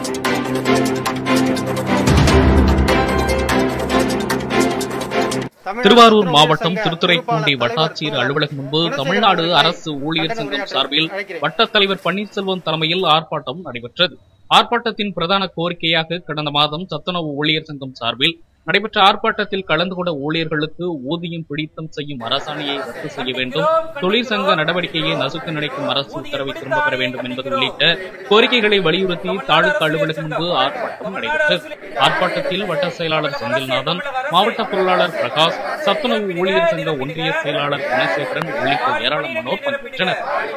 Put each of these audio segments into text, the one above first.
திருவாரூர் மாவட்டம் திருத்துறைப்பூண்டி வட்டாட்சியர் அலுவலகம் முன்பு தமிழ்நாடு அரசு ஊழியர் சங்கம் சார்பில் வட்டத் தலைவர் பன்னீர்செல்வம் தலைமையில் ஆர்ப்பாட்டம் நடைபெற்றது ஆர்ப்பாட்டத்தின் பிரதான கோரிக்கையாக கடந்த மாதம் சத்துணவு ஊழியர் சங்கம் சார்பில் நடைபெற்ற ஆர்ப்பாட்டத்தில் கலந்து கொண்ட ஊழியர்களுக்கு ஊதியம் பிடித்தம் செய்யும் அரசாணையை ரத்து செய்ய வேண்டும் தொழிற்சங்க நடவடிக்கையை நசுக்க நினைக்கும் அரசு உத்தரவை திரும்பப் பெற வேண்டும் என்பது உள்ளிட்ட கோரிக்கைகளை வலியுறுத்தி தாலுகா அலுவலகம் முன்பு ஆர்ப்பாட்டம் நடைபெற்றது ஆர்ப்பாட்டத்தில் வட்ட செயலாளர் செந்தில்நாதன் மாவட்ட பொருளாளர் பிரகாஷ் சத்துணவு ஊழியர் சங்க ஒன்றிய செயலாளர் குணசேகரன் உள்ளிட்ட ஏராளமானோர் பங்கேற்றனர்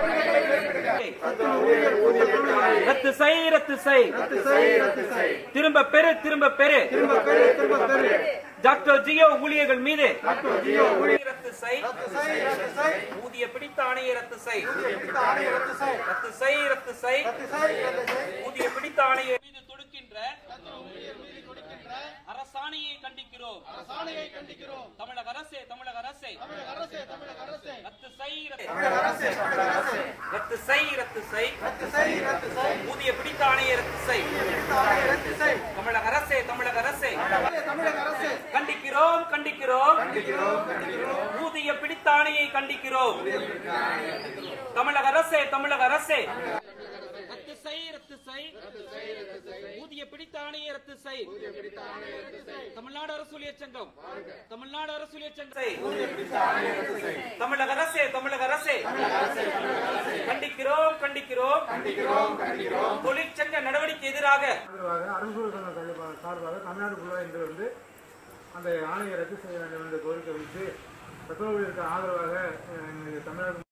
ரத்து செய் ரத்து செய் திரும்ப பெறு திரும்ப பெறு டாக்டர் ஜியோ ஊழியர்கள் மீது ரத்து செய் ஊதிய பிடித்த ஆணையை ரத்து செய் ரத்து செய் ரத்து செய் ஊதிய பிடித்த ஆணையை மீது தொடுக்கின்ற அரசாணையை கண்டிக்கிறோம் தமிழக அரசே தமிழக அரசே ரத்து செய் ரத்து செய் ரத்து செய் ஊதிய பிடித்த ஆணையை ரத்து செய் தமிழக அரசே தமிழக அரசே கண்டிக்கிறோம் கண்டிக்கிறோம் ஊதிய பிடித்த ஆணையை கண்டிக்கிறோம் தமிழக அரசே தமிழக அரசே ரத்து செய் ரத்து செய் ஊதிய பிடித்த ஆணையை ரத்து செய் தமிழ்நாடு அரசு ஊழியர் சங்கம் தமிழ்நாடு அரசு ஊழியர் சங்கம் தமிழக அரசே தமிழக அரசே கண்டிக்கிறோம் கண்டிக்கிறோம் தொழிற்சங்க நடவடிக்கை எதிராக ஆதரவாக அரசு சங்கம் சார்பாக சார்பாக தமிழ்நாடு ஃபுல்லாக இன்று வந்து அந்த ஆணையை ரத்து செய்ய வேண்டும் என்ற கோரிக்கை வைத்து பெற்றோர்களுக்கு ஆதரவாக அஹ், தமிழ்நாடு